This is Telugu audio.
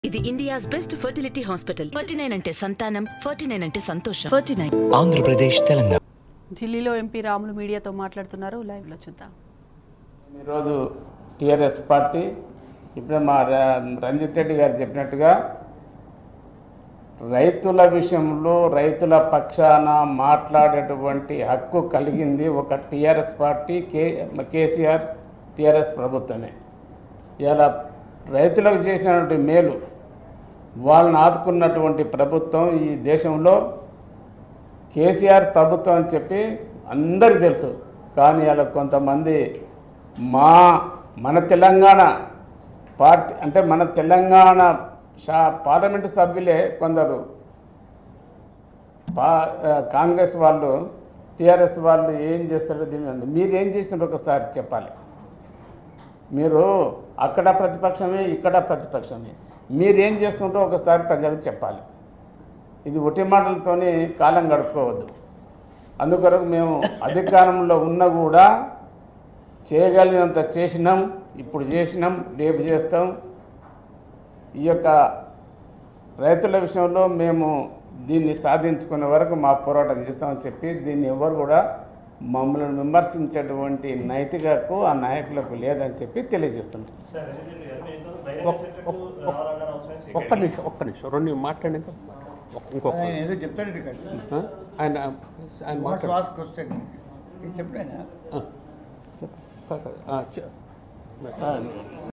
ఇది India's best fertility hospital forty nine అంటే సంతానం ఫార్టీ నైన్ అంటే సంతోషం ఫార్టీ నైన్ ఆంధ్రప్రదేశ్ తెలంగాణ ఢిల్లీలో ఎంపీ రాములు మీడియాతో మాట్లాడుతున్నారు లైవ్లో చూద్దాం ఈరోజు టీఆర్ఎస్ పార్టీ ఇప్పుడు మా ర- రంజిత్ రెడ్డి గారు చెప్పినట్టుగా రైతుల విషయంలో రైతుల పక్షాన మాట్లాడేటువంటి హక్కు కలిగింది ఒక TRS party K KCR TRS ప్రభుత్వమే ఇలా రైతులకు చేసినటువంటి మేలు వాళ్ళని ఆదుకున్నటువంటి ప్రభుత్వం ఈ దేశంలో కేసీఆర్ ప్రభుత్వం అని చెప్పి అందరికీ తెలుసు కానీ అలా కొంతమంది మా మన తెలంగాణ పార్టీ అంటే మన తెలంగాణ షా పార్లమెంటు సభ్యులే కొందరు పా ఆ, కాంగ్రెస్ వాళ్ళు టీఆర్ఎస్ వాళ్ళు ఏం చేస్తారో దీని మీరు ఏం చేసినారో ఒకసారి చెప్పాలి మీరు అక్కడ ప్రతిపక్షమే ఇక్కడ ప్రతిపక్షమే మీరు ఏం చేస్తుంటారో ఒకసారి ప్రజలకు చెప్పాలి ఇది ఒట్టి మాటలతోనే కాలం గడుపుకోవద్దు అందుకొరకు మేము అధికారంలో ఉన్న కూడా చేయగలిగినంత చేసినాం ఇప్పుడు చేసినాం రేపు చేస్తాం ఈ యొక్క రైతుల విషయంలో మేము దీన్ని సాధించుకునే వరకు మా పోరాటం చేస్తామని చెప్పి దీన్ని ఎవరు కూడా మమ్మల్ని విమర్శించేటువంటి నైతికకు ఆ నాయకులకు లేదని చెప్పి తెలియజేస్తున్నాం ఒక్- ఒక్- ఒక్- ఒక్క నిమిషం ఒక్క నిమిషం రెండు మాట్లాడినాక ఒక్- ఇంకొక ఆయన ఏదో చెప్తాడు కదా ఆ? ఆయన ఆయన వాట్ మాట్లాడు వాస్ క్వశ్చన్ చెప్పాను ఆ, చెప్పు. కాదు, కాదు. ఆ, చె-